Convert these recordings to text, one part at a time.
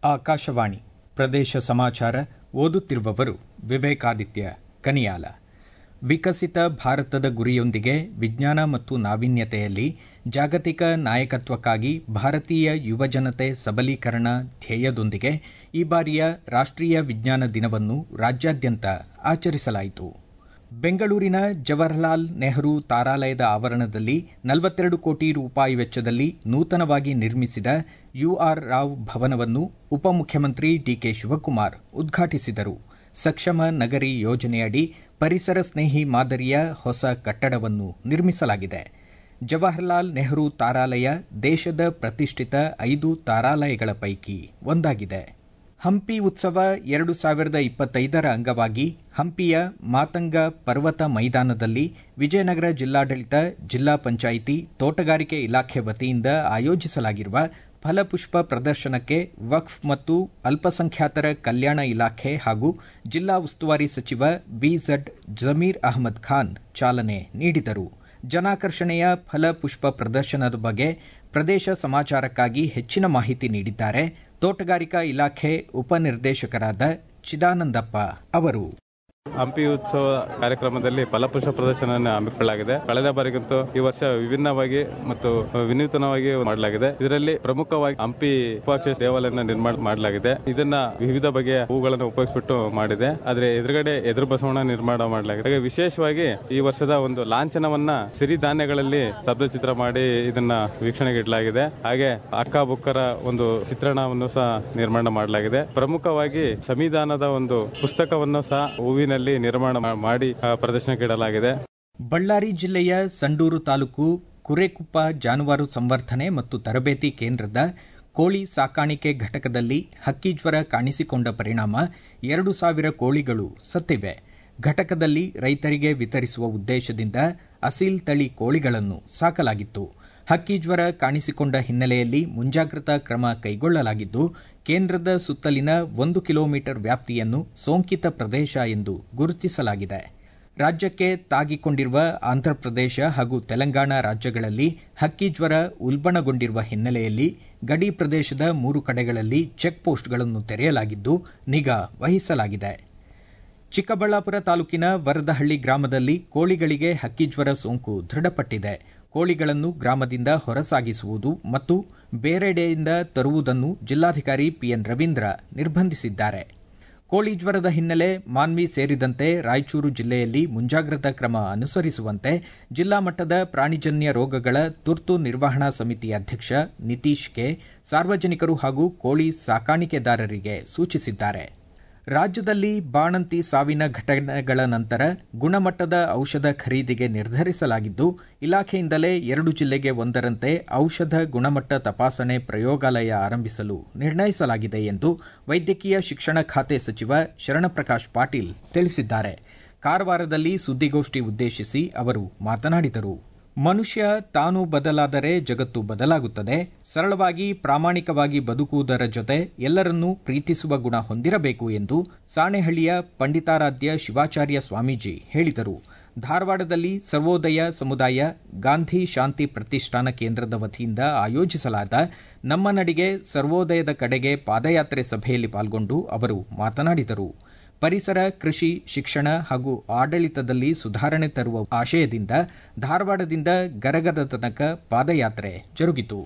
ಆಕಾಶವಾಣಿ ಪ್ರದೇಶ ಸಮಾಚಾರ ಓದುತ್ತಿರುವವರು ವಿವೇಕಾದಿತ್ಯ ಕನಿಯಾಲ ವಿಕಸಿತ ಭಾರತದ ಗುರಿಯೊಂದಿಗೆ ವಿಜ್ಞಾನ ಮತ್ತು ನಾವೀನ್ಯತೆಯಲ್ಲಿ ಜಾಗತಿಕ ನಾಯಕತ್ವಕ್ಕಾಗಿ ಭಾರತೀಯ ಯುವಜನತೆ ಸಬಲೀಕರಣ ಧ್ಯೇಯದೊಂದಿಗೆ ಈ ಬಾರಿಯ ರಾಷ್ಟೀಯ ವಿಜ್ಞಾನ ದಿನವನ್ನು ರಾಜ್ಯಾದ್ಯಂತ ಆಚರಿಸಲಾಯಿತು ಬೆಂಗಳೂರಿನ ಜವಾಹರಲಾಲ್ ನೆಹರು ತಾರಾಲಯದ ಆವರಣದಲ್ಲಿ ನಲವತ್ತೆರಡು ಕೋಟಿ ರೂಪಾಯಿ ವೆಚ್ಚದಲ್ಲಿ ನೂತನವಾಗಿ ನಿರ್ಮಿಸಿದ ಯುಆರ್ ರಾವ್ ಭವನವನ್ನು ಉಪಮುಖ್ಯಮಂತ್ರಿ ಡಿಕೆ ಶಿವಕುಮಾರ್ ಉದ್ಘಾಟಿಸಿದರು ಸಕ್ಷಮ ನಗರಿ ಯೋಜನೆಯಡಿ ಪರಿಸರ ಸ್ನೇಹಿ ಮಾದರಿಯ ಹೊಸ ಕಟ್ಟಡವನ್ನು ನಿರ್ಮಿಸಲಾಗಿದೆ ಜವಾಹರಲಾಲ್ ನೆಹರು ತಾರಾಲಯ ದೇಶದ ಪ್ರತಿಷ್ಠಿತ ಐದು ತಾರಾಲಯಗಳ ಪೈಕಿ ಒಂದಾಗಿದೆ ಹಂಪಿ ಉತ್ಸವ ಎರಡು ಸಾವಿರದ ಇಪ್ಪತ್ತೈದರ ಅಂಗವಾಗಿ ಹಂಪಿಯ ಮಾತಂಗ ಪರ್ವತ ಮೈದಾನದಲ್ಲಿ ವಿಜಯನಗರ ಜಿಲ್ಲಾಡಳಿತ ಜಿಲ್ಲಾ ಪಂಚಾಯಿತಿ ತೋಟಗಾರಿಕೆ ಇಲಾಖೆ ವತಿಯಿಂದ ಆಯೋಜಿಸಲಾಗಿರುವ ಫಲಪುಷ್ಪ ಪ್ರದರ್ಶನಕ್ಕೆ ವಕ್ಫ್ ಮತ್ತು ಅಲ್ಪಸಂಖ್ಯಾತರ ಕಲ್ಯಾಣ ಇಲಾಖೆ ಹಾಗೂ ಜಿಲ್ಲಾ ಉಸ್ತುವಾರಿ ಸಚಿವ ಬಿಝಡ್ ಜಮೀರ್ ಅಹಮದ್ ಖಾನ್ ಚಾಲನೆ ನೀಡಿದರು ಜನಾಕರ್ಷಣೆಯ ಫಲಪುಷ್ಪ ಪ್ರದರ್ಶನದ ಬಗ್ಗೆ ಪ್ರದೇಶ ಸಮಾಚಾರಕ್ಕಾಗಿ ಹೆಚ್ಚಿನ ಮಾಹಿತಿ ನೀಡಿದ್ದಾರೆ ತೋಟಗಾರಿಕಾ ಇಲಾಖೆ ಉಪನಿರ್ದೇಶಕರಾದ ಚಿದಾನಂದಪ್ಪ ಅವರು ಹಂಪಿ ಉತ್ಸವ ಕಾರ್ಯಕ್ರಮದಲ್ಲಿ ಫಲಪುಷ್ಪ ಪ್ರದರ್ಶನ ಹಮ್ಮಿಕೊಳ್ಳಲಾಗಿದೆ ಕಳೆದ ಬಾರಿಗಿಂತೂ ಈ ವರ್ಷ ವಿಭಿನ್ನವಾಗಿ ಮತ್ತು ವಿನೂತನವಾಗಿ ಮಾಡಲಾಗಿದೆ ಇದರಲ್ಲಿ ಪ್ರಮುಖವಾಗಿ ಹಂಪಿ ಉಪಾಕ್ಷ ದೇವಾಲಯನ ನಿರ್ಮಾಣ ಮಾಡಲಾಗಿದೆ ಇದನ್ನ ವಿವಿಧ ಬಗೆಯ ಹೂಗಳನ್ನು ಉಪಯೋಗಿಸಿಬಿಟ್ಟು ಮಾಡಿದೆ ಆದ್ರೆ ಎದುರುಗಡೆ ಎದುರು ಬಸವಣ್ಣ ನಿರ್ಮಾಣ ಮಾಡಲಾಗಿದೆ ಹಾಗೆ ವಿಶೇಷವಾಗಿ ಈ ವರ್ಷದ ಒಂದು ಲಾಂಛನವನ್ನ ಸಿರಿಧಾನ್ಯಗಳಲ್ಲಿ ಶಬ್ದಚಿತ್ರ ಮಾಡಿ ಇದನ್ನ ವೀಕ್ಷಣೆಗೆ ಇಡಲಾಗಿದೆ ಹಾಗೆ ಅಕ್ಕ ಬುಕ್ಕರ ಒಂದು ಚಿತ್ರಣವನ್ನು ಸಹ ನಿರ್ಮಾಣ ಮಾಡಲಾಗಿದೆ ಪ್ರಮುಖವಾಗಿ ಸಂವಿಧಾನದ ಒಂದು ಪುಸ್ತಕವನ್ನು ಸಹ ಹೂವಿನ ನಿರ್ಮಾಣ ಮಾಡಿ ಪ್ರದರ್ಶನಕ್ಕೆ ಇಡಲಾಗಿದೆ ಬಳ್ಳಾರಿ ಜಿಲ್ಲೆಯ ಸಂಡೂರು ತಾಲೂಕು ಕುರೆಕುಪ್ಪ ಜಾನುವಾರು ಸಂವರ್ಧನೆ ಮತ್ತು ತರಬೇತಿ ಕೇಂದ್ರದ ಕೋಳಿ ಸಾಕಾಣಿಕೆ ಘಟಕದಲ್ಲಿ ಹಕ್ಕಿಜ್ವರ ಕಾಣಿಸಿಕೊಂಡ ಪರಿಣಾಮ ಎರಡು ಸಾವಿರ ಕೋಳಿಗಳು ಸತ್ತಿವೆ ಘಟಕದಲ್ಲಿ ರೈತರಿಗೆ ವಿತರಿಸುವ ಉದ್ದೇಶದಿಂದ ಅಸೀಲ್ ತಳಿ ಕೋಳಿಗಳನ್ನು ಸಾಕಲಾಗಿತ್ತು ಹಕ್ಕಿಜ್ವರ ಕಾಣಿಸಿಕೊಂಡ ಹಿನ್ನೆಲೆಯಲ್ಲಿ ಮುಂಜಾಗ್ರತಾ ಕ್ರಮ ಕೈಗೊಳ್ಳಲಾಗಿದ್ದು ಕೇಂದ್ರದ ಸುತ್ತಲಿನ ಒಂದು ಕಿಲೋಮೀಟರ್ ವ್ಯಾಪ್ತಿಯನ್ನು ಸೋಂಕಿತ ಪ್ರದೇಶ ಎಂದು ಗುರುತಿಸಲಾಗಿದೆ ರಾಜ್ಯಕ್ಕೆ ತಾಗಿಕೊಂಡಿರುವ ಆಂಧ್ರಪ್ರದೇಶ ಹಾಗೂ ತೆಲಂಗಾಣ ರಾಜ್ಯಗಳಲ್ಲಿ ಹಕ್ಕಿಜ್ವರ ಉಲ್ಬಣಗೊಂಡಿರುವ ಹಿನ್ನೆಲೆಯಲ್ಲಿ ಗಡಿ ಪ್ರದೇಶದ ಮೂರು ಕಡೆಗಳಲ್ಲಿ ಚೆಕ್ ಪೋಸ್ಟ್ಗಳನ್ನು ತೆರೆಯಲಾಗಿದ್ದು ನಿಗಾ ವಹಿಸಲಾಗಿದೆ ಚಿಕ್ಕಬಳ್ಳಾಪುರ ತಾಲೂಕಿನ ವರದಹಳ್ಳಿ ಗ್ರಾಮದಲ್ಲಿ ಕೋಳಿಗಳಿಗೆ ಹಕ್ಕಿಜ್ವರ ಸೋಂಕು ದೃಢಪಟ್ಟಿದೆ ಕೋಳಿಗಳನ್ನು ಗ್ರಾಮದಿಂದ ಹೊರಸಾಗಿಸುವುದು ಮತ್ತು ಬೇರೆಡೆಯಿಂದ ತರುವುದನ್ನು ಜಿಲ್ಲಾಧಿಕಾರಿ ಪಿಎನ್ ರವೀಂದ್ರ ನಿರ್ಬಂಧಿಸಿದ್ದಾರೆ ಕೋಳಿ ಜ್ವರದ ಹಿನ್ನೆಲೆ ಮಾನ್ವಿ ಸೇರಿದಂತೆ ರಾಯಚೂರು ಜಿಲ್ಲೆಯಲ್ಲಿ ಮುಂಜಾಗ್ರತಾ ಕ್ರಮ ಅನುಸರಿಸುವಂತೆ ಜಿಲ್ಲಾ ಮಟ್ಟದ ಪ್ರಾಣಿಜನ್ಯ ರೋಗಗಳ ತುರ್ತು ನಿರ್ವಹಣಾ ಸಮಿತಿ ಅಧ್ಯಕ್ಷ ನಿತೀಶ್ ಕೆ ಸಾರ್ವಜನಿಕರು ಹಾಗೂ ಕೋಳಿ ಸಾಕಾಣಿಕೆದಾರರಿಗೆ ಸೂಚಿಸಿದ್ದಾರೆ ರಾಜ್ಯದಲ್ಲಿ ಬಾಣಂತಿ ಸಾವಿನ ಘಟನೆಗಳ ನಂತರ ಗುಣಮಟ್ಟದ ಔಷಧ ಖರೀದಿಗೆ ನಿರ್ಧರಿಸಲಾಗಿದ್ದು ಇಲಾಖೆಯಿಂದಲೇ ಎರಡು ಜಿಲ್ಲೆಗೆ ಒಂದರಂತೆ ಔಷಧ ಗುಣಮಟ್ಟ ತಪಾಸಣೆ ಪ್ರಯೋಗಾಲಯ ಆರಂಭಿಸಲು ನಿರ್ಣಯಿಸಲಾಗಿದೆ ಎಂದು ವೈದ್ಯಕೀಯ ಶಿಕ್ಷಣ ಖಾತೆ ಸಚಿವ ಶರಣಪ್ರಕಾಶ್ ಪಾಟೀಲ್ ತಿಳಿಸಿದ್ದಾರೆ ಕಾರವಾರದಲ್ಲಿ ಸುದ್ದಿಗೋಷ್ಠಿ ಉದ್ದೇಶಿಸಿ ಅವರು ಮಾತನಾಡಿದರು ಮನುಷ್ಯ ತಾನು ಬದಲಾದರೆ ಜಗತ್ತು ಬದಲಾಗುತ್ತದೆ ಸರಳವಾಗಿ ಪ್ರಾಮಾಣಿಕವಾಗಿ ಬದುಕುವುದರ ಜೊತೆ ಎಲ್ಲರನ್ನೂ ಪ್ರೀತಿಸುವ ಗುಣ ಹೊಂದಿರಬೇಕು ಎಂದು ಸಾಣೆಹಳ್ಳಿಯ ಪಂಡಿತಾರಾಧ್ಯ ಶಿವಾಚಾರ್ಯ ಸ್ವಾಮೀಜಿ ಹೇಳಿದರು ಧಾರವಾಡದಲ್ಲಿ ಸರ್ವೋದಯ ಸಮುದಾಯ ಗಾಂಧಿ ಶಾಂತಿ ಪ್ರತಿಷ್ಠಾನ ಕೇಂದ್ರದ ವತಿಯಿಂದ ಆಯೋಜಿಸಲಾದ ನಮ್ಮ ನಡಿಗೆ ಸರ್ವೋದಯದ ಕಡೆಗೆ ಪಾದಯಾತ್ರೆ ಸಭೆಯಲ್ಲಿ ಪಾಲ್ಗೊಂಡು ಅವರು ಮಾತನಾಡಿದರು ಪರಿಸರ ಕೃಷಿ ಶಿಕ್ಷಣ ಹಾಗೂ ಆಡಳಿತದಲ್ಲಿ ಸುಧಾರಣೆ ತರುವ ಆಶಯದಿಂದ ಧಾರವಾಡದಿಂದ ಗರಗದ ತನಕ ಪಾದಯಾತ್ರೆ ಜರುಗಿತು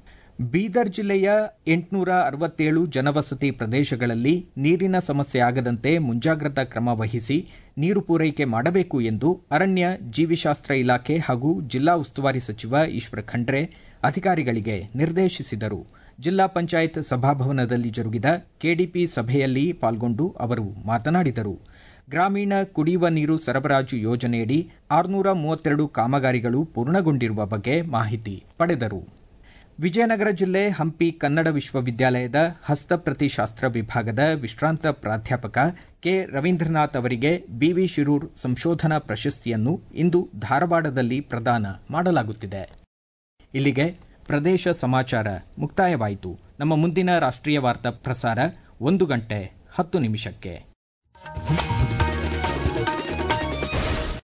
ಬೀದರ್ ಜಿಲ್ಲೆಯ ಎಂಟುನೂರ ಅರವತ್ತೇಳು ಜನವಸತಿ ಪ್ರದೇಶಗಳಲ್ಲಿ ನೀರಿನ ಸಮಸ್ಯೆ ಆಗದಂತೆ ಮುಂಜಾಗ್ರತಾ ಕ್ರಮ ವಹಿಸಿ ನೀರು ಪೂರೈಕೆ ಮಾಡಬೇಕು ಎಂದು ಅರಣ್ಯ ಜೀವಿಶಾಸ್ತ್ರ ಇಲಾಖೆ ಹಾಗೂ ಜಿಲ್ಲಾ ಉಸ್ತುವಾರಿ ಸಚಿವ ಈಶ್ವರ ಖಂಡ್ರೆ ಅಧಿಕಾರಿಗಳಿಗೆ ನಿರ್ದೇಶಿಸಿದರು ಜಿಲ್ಲಾ ಪಂಚಾಯತ್ ಸಭಾಭವನದಲ್ಲಿ ಜರುಗಿದ ಕೆಡಿಪಿ ಸಭೆಯಲ್ಲಿ ಪಾಲ್ಗೊಂಡು ಅವರು ಮಾತನಾಡಿದರು ಗ್ರಾಮೀಣ ಕುಡಿಯುವ ನೀರು ಸರಬರಾಜು ಯೋಜನೆಯಡಿ ಆರುನೂರ ಮೂವತ್ತೆರಡು ಕಾಮಗಾರಿಗಳು ಪೂರ್ಣಗೊಂಡಿರುವ ಬಗ್ಗೆ ಮಾಹಿತಿ ಪಡೆದರು ವಿಜಯನಗರ ಜಿಲ್ಲೆ ಹಂಪಿ ಕನ್ನಡ ವಿಶ್ವವಿದ್ಯಾಲಯದ ಹಸ್ತಪ್ರತಿಶಾಸ್ತ್ರ ವಿಭಾಗದ ವಿಶ್ರಾಂತ ಪ್ರಾಧ್ಯಾಪಕ ಕೆ ರವೀಂದ್ರನಾಥ್ ಅವರಿಗೆ ಬಿವಿ ಶಿರೂರ್ ಸಂಶೋಧನಾ ಪ್ರಶಸ್ತಿಯನ್ನು ಇಂದು ಧಾರವಾಡದಲ್ಲಿ ಪ್ರದಾನ ಮಾಡಲಾಗುತ್ತಿದೆ ಇಲ್ಲಿಗೆ ಪ್ರದೇಶ ಸಮಾಚಾರ ಮುಕ್ತಾಯವಾಯಿತು ನಮ್ಮ ಮುಂದಿನ ರಾಷ್ಟ್ರೀಯ ವಾರ್ತಾ ಪ್ರಸಾರ ಒಂದು ಗಂಟೆ ಹತ್ತು ನಿಮಿಷಕ್ಕೆ